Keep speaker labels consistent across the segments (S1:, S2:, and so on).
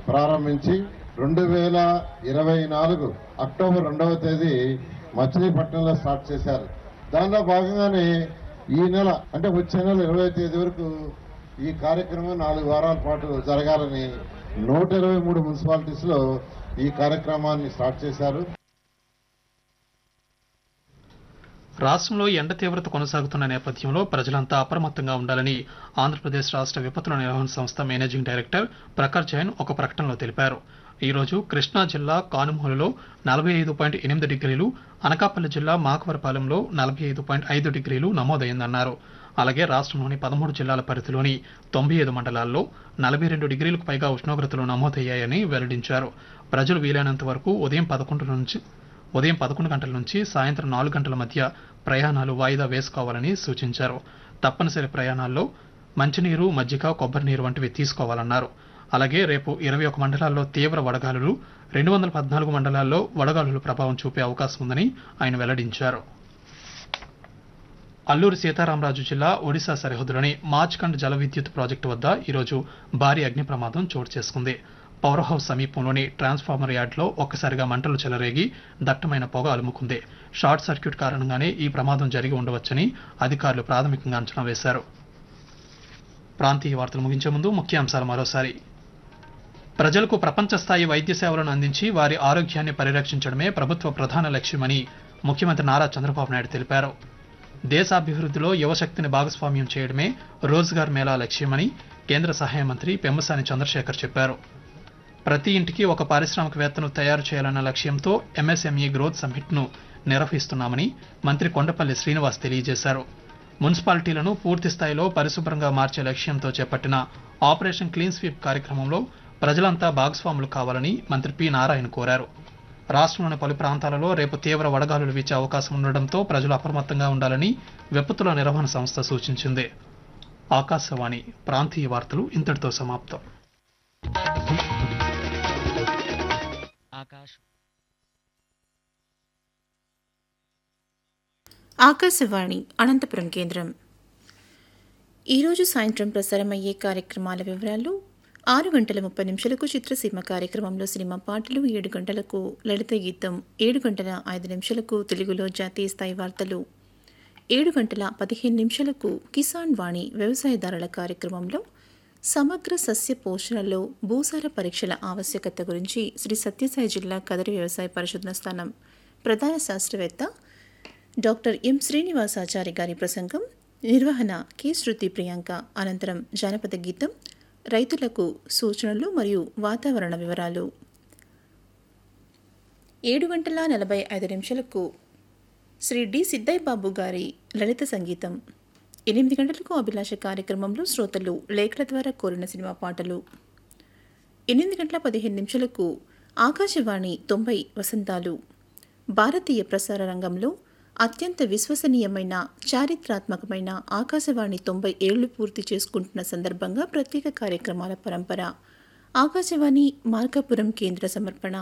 S1: ప్రారంభించి రెండు వేల ఇరవై నాలుగు అక్టోబర్ రెండవ తేదీ మచిలీపట్నంలో స్టార్ట్ చేశారు దానిలో భాగంగానే ఈ నెల అంటే వచ్చే నెల ఇరవై తేదీ వరకు ఈ కార్యక్రమం నాలుగు వారాల పాటు జరగాలని నూట ఇరవై మూడు మున్సిపాలిటీస్లో ఈ కార్యక్రమాన్ని స్టార్ట్ చేశారు
S2: రాష్ట్రంలో ఎండ తీవ్రత కొనసాగుతున్న నేపథ్యంలో ప్రజలంతా అప్రమత్తంగా ఉండాలని ఆంధ్రప్రదేశ్ రాష్ట్ర విపత్తుల నిర్వహణ సంస్థ మేనేజింగ్ డైరెక్టర్ ప్రఖర్ జైన్ ఒక ప్రకటనలో తెలిపారు ఈ రోజు కృష్ణా జిల్లా కానుమూలులో నలభై ఐదు పాయింట్ ఎనిమిది డిగ్రీలు అనకాపల్లి జిల్లా మాకవరపాలెంలో నలభై ఐదు పాయింట్ ఐదు డిగ్రీలు నమోదైందన్నారు అలాగే రాష్ట్రంలోని పదమూడు జిల్లాల పరిధిలోని తొంభై ఐదు మండలాల్లో నలభై రెండు డిగ్రీలకు పైగా ఉష్ణోగ్రతలు నమోదయ్యాయని వెల్లడించారు ప్రజలు వీలైనంత వరకు ఉదయం పదకొండు నుంచి ఉదయం పదకొండు గంటల నుంచి సాయంత్రం నాలుగు గంటల మధ్య ప్రయాణాలు వాయిదా వేసుకోవాలని సూచించారు తప్పనిసరి ప్రయాణాల్లో మంచినీరు మజ్జిగ కొబ్బరి నీరు వంటివి తీసుకోవాలన్నారు అలాగే రేపు ఇరవై ఒక మండలాల్లో తీవ్ర వడగాలులు రెండు వందల పద్నాలుగు మండలాల్లో వడగాలులు ప్రభావం చూపే అవకాశం ఉందని ఆయన వెల్లడించారు అల్లూరి సీతారామరాజు జిల్లా ఒడిశా సరిహద్దులోని మార్చ్కండ్ జల విద్యుత్ ప్రాజెక్టు వద్ద ఈరోజు భారీ అగ్ని ప్రమాదం చోటు చేసుకుంది పవర్ హౌస్ సమీపంలోని ట్రాన్స్ఫార్మర్ యార్డ్లో ఒక్కసారిగా మంటలు చెలరేగి దట్టమైన పొగ అలుముకుంది షార్ట్ సర్క్యూట్ కారణంగానే ఈ ప్రమాదం జరిగి ఉండవచ్చని అధికారులు ప్రాథమికంగా అంచనా వేశారు ప్రాంతీయ వార్తలు ముగించే ముందు ముఖ్యాంశాలు మరోసారి ప్రజలకు ప్రపంచ స్థాయి వైద్య సేవలను అందించి వారి ఆరోగ్యాన్ని పరిరక్షించడమే ప్రభుత్వ ప్రధాన లక్ష్యమని ముఖ్యమంత్రి నారా చంద్రబాబు నాయుడు తెలిపారు దేశాభివృద్ధిలో యువశక్తిని భాగస్వామ్యం చేయడమే రోజ్గార్ మేళా లక్ష్యమని కేంద్ర సహాయ మంత్రి పెమ్మసాని చంద్రశేఖర్ చెప్పారు ప్రతి ఇంటికి ఒక పారిశ్రామికవేత్తను తయారు చేయాలన్న లక్ష్యంతో ఎంఎస్ఎంఈ గ్రోత్ సమ్మిట్ను నిర్వహిస్తున్నామని మంత్రి కొండపల్లి శ్రీనివాస్ తెలియజేశారు మున్సిపాలిటీలను పూర్తి స్థాయిలో పరిశుభ్రంగా మార్చే లక్ష్యంతో చేపట్టిన ఆపరేషన్ క్లీన్ స్వీప్ కార్యక్రమంలో ప్రజలంతా భాగస్వాములు కావాలని మంత్రి పి నారాయణ కోరారు రాష్ట్రంలోని పలు ప్రాంతాలలో రేపు తీవ్ర వడగాలులు వీచే అవకాశం ఉండడంతో ప్రజలు అప్రమత్తంగా ఉండాలని విపత్తుల నిర్వహణ సంస్థ సూచించింది ఆకాశవాణి ప్రాంతీయ వార్తలు ఇంతటితో సమాప్తం
S3: ఆకాశ్
S4: ఆకాశవాణి అనంతపురం కేంద్రం ఈరోజు సాయంత్రం ప్రసారమయ్యే కార్యక్రమాల వివరాలు ఆరు గంటల ముప్పై నిమిషాలకు చిత్రసీమ కార్యక్రమంలో సినిమా పాటలు ఏడు గంటలకు లలిత గీతం ఏడు గంటల ఐదు నిమిషాలకు తెలుగులో జాతీయ స్థాయి వార్తలు ఏడు గంటల పదిహేను నిమిషాలకు కిసాన్ వాణి వ్యవసాయదారుల కార్యక్రమంలో సమగ్ర సస్య పోషణలో భూసార పరీక్షల ఆవశ్యకత గురించి శ్రీ సత్యసాయి జిల్లా కదరి వ్యవసాయ పరిశోధన స్థానం ప్రధాన శాస్త్రవేత్త డాక్టర్ ఎం శ్రీనివాసాచారి గారి ప్రసంగం నిర్వహణ కె శృతి ప్రియాంక అనంతరం జానపద గీతం రైతులకు సూచనలు మరియు వాతావరణ వివరాలు ఏడు గంటల నలభై ఐదు నిమిషాలకు శ్రీ డి సిద్ధయ్య బాబు గారి లలిత సంగీతం ఎనిమిది గంటలకు అభిలాష కార్యక్రమంలో శ్రోతలు లేఖల ద్వారా కోరిన సినిమా పాటలు ఎనిమిది గంటల పదిహేను నిమిషాలకు ఆకాశవాణి తొంభై వసంతాలు భారతీయ ప్రసార రంగంలో అత్యంత విశ్వసనీయమైన చారిత్రాత్మకమైన ఆకాశవాణి తొంభై ఏళ్లు పూర్తి చేసుకుంటున్న సందర్భంగా ప్రత్యేక కార్యక్రమాల పరంపర ఆకాశవాణి మార్కాపురం కేంద్ర సమర్పణ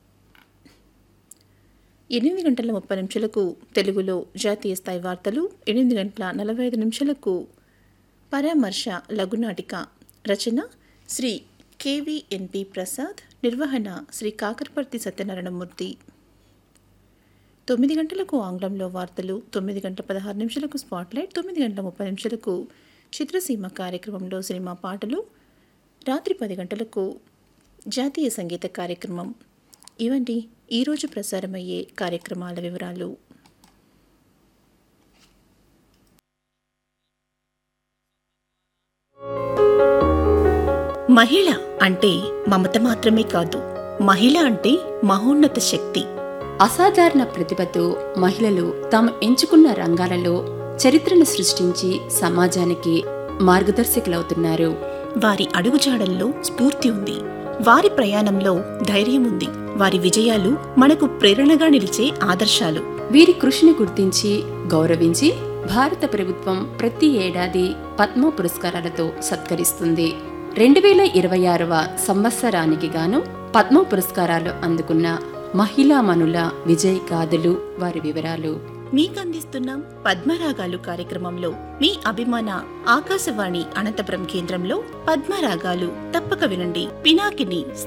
S4: ఎనిమిది గంటల ముప్పై నిమిషాలకు తెలుగులో జాతీయ స్థాయి వార్తలు ఎనిమిది గంటల నలభై ఐదు నిమిషాలకు పరామర్శ లఘునాటిక రచన శ్రీ కేవీఎన్పి ప్రసాద్ నిర్వహణ శ్రీ కాకరపర్తి సత్యనారాయణమూర్తి తొమ్మిది గంటలకు ఆంగ్లంలో వార్తలు తొమ్మిది గంటల పదహారు నిమిషాలకు స్పాట్లైట్ తొమ్మిది గంటల ముప్పై నిమిషాలకు చిత్రసీమ కార్యక్రమంలో సినిమా పాటలు రాత్రి పది గంటలకు జాతీయ సంగీత కార్యక్రమం ఇవండి ఈరోజు ప్రసారమయ్యే కార్యక్రమాల వివరాలు మహిళ అంటే మమత మాత్రమే కాదు మహిళ అంటే మహోన్నత శక్తి
S5: అసాధారణ ప్రతిభతో మహిళలు తాము ఎంచుకున్న రంగాలలో చరిత్రను సృష్టించి సమాజానికి మార్గదర్శకులవుతున్నారు
S4: వారి అడుగుజాడల్లో స్ఫూర్తి ఉంది వారి ప్రయాణంలో ధైర్యం ఉంది వారి విజయాలు మనకు ప్రేరణగా నిలిచే ఆదర్శాలు
S5: వీరి కృషిని గుర్తించి గౌరవించి భారత ప్రభుత్వం ప్రతి ఏడాది పద్మ పురస్కారాలతో సత్కరిస్తుంది రెండు వేల ఇరవై ఆరవ సంవత్సరానికి గాను పద్మ పురస్కారాలు అందుకున్న మహిళామణుల విజయ్ గాథలు వారి వివరాలు
S4: మీకందిస్తున్నాం పద్మరాగాలు కార్యక్రమంలో మీ అభిమాన ఆకాశవాణి అనంతపురం కేంద్రంలో పద్మరాగాలు తప్పక వినండి పినాకిని